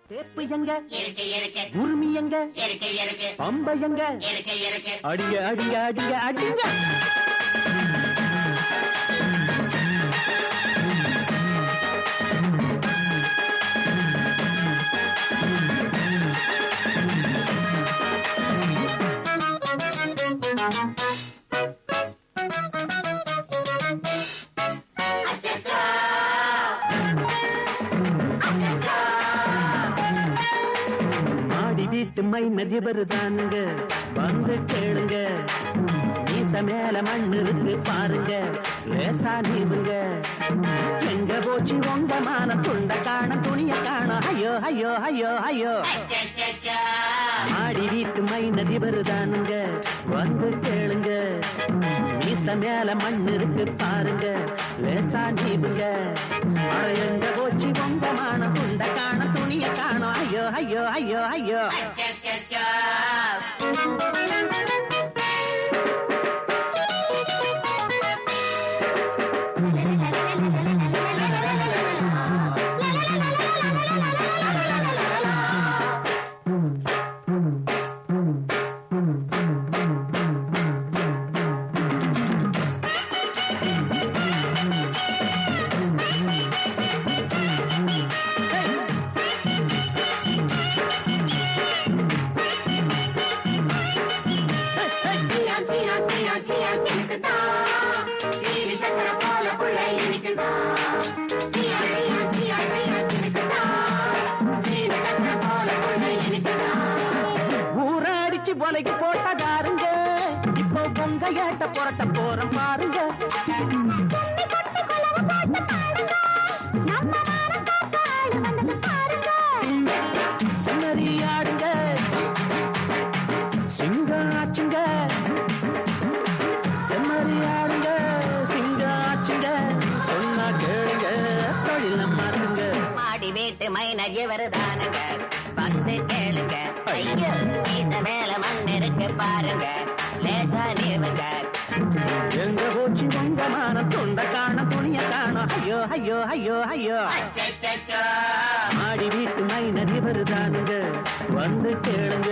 தேப்பு எங்க இருக்கு இருக்கு உரிமை எங்க இருக்கு இருக்கு பம்பை எங்க இருக்கு இருக்கு அடிங்க அடிங்க அடிங்க அடிங்க அச்சச்சோ மாடி வீட்டு மைனர் இவரு தானுங்க வந்து கேளுங்க மீச மேல மண் இருக்கு பாருங்க லேசா நீவுங்க எங்க போச்சு உங்க மான துண்ட காண துணிய காண ஐயோ ஐயோ ஐயோ ஐயோ அச்சச்சோ மாடி வீட்டு மைனர் இவரு தானுங்க வந்து கேளுங்க மீச மேல மண் இருக்கு பாருங்க லேசா நீவுங்க அட எங்க போச்சு உங்க மான துண்ட காண துணிய காணோம் ஐயோ ஐயோ ஐயோ ஐயோ அச்சச்சோ சியா சியா சியா சியா சினுக்குதா சீனி சக்கரை போல புள்ள இனிக்குதா சியா சியா சியா சியா சினுக்குதா சீனி சக்கரை போல புள்ள இனிக்குதா ஊரடிச்சு பொலைக்கு போட்டதாருங்க இப்போ பொங்க ஏட்ட புரட்ட போறோம் பாருங்க செம்மறி ஆடுங்க சிங்கம் ஆச்சுங்க செம்மறி ஆடுங்க சிங்கம் ஆச்சுங்க சொன்னா கேளுங்க தொழில மாத்துங்க மாடி வீட்டு மைனர் இவரு தானுங்க வந்து கேளுங்க ஐயோ இந்த மேல மண் இருக்கு பாருங்க லேசா நீவுங்க எங்க போச்சு உங்க மான தொண்ட காண துணிய காணோம் ஐயோ ஐயோ ஐயோ ஐயோ அச்சச்சோ ஆடி வீட்டு மைனர் இவரு தானுங்க வந்து கேளுங்க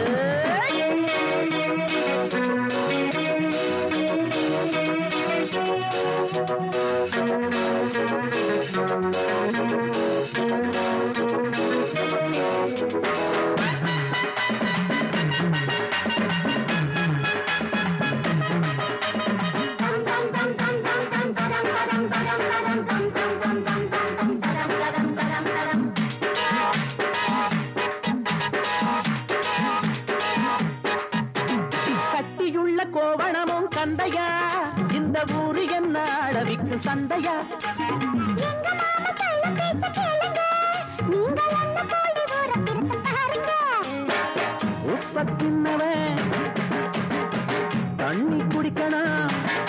கட்டியுள்ள கோவணமும் கந்தையா இந்த ஊரு என்ன அளவிக்கு சந்தையா உப்ப தின்னவன் தண்ணி குடிக்கணும்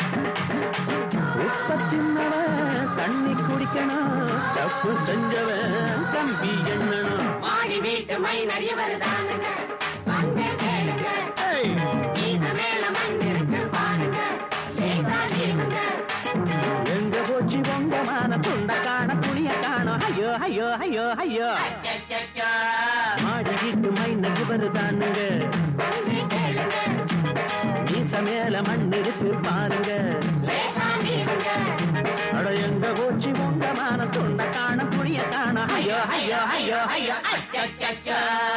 உப்ப தின்னவன் தண்ணி குடிக்கணும் தப்பு செஞ்சவன் தம்பி எண்ணணும் மாடி வீட்டு மைனர் இவரு தானுங்க வந்து கேளுங்க ஏய், இந்த மேல மண் இருக்கு பாருங்க லேசா நீவுங்க எங்க போச்சு உங்க மான துண்ட காண துணிய காணோம் ஐயோ ஐயோ ஐயோ ஐயோ அச்சச்சோ மாடி வீட்டு மைனர் இவரு தானுங்க வந்து கேளுங்க மீச மேல மண் இருக்கு பாருங்க லேசா நீவுங்க அட எங்க போச்சு உங்க மான துண்ட காண துணிய காணோம் ஐயோ ஐயோ ஐயோ ஐயோ அச்சச்சோ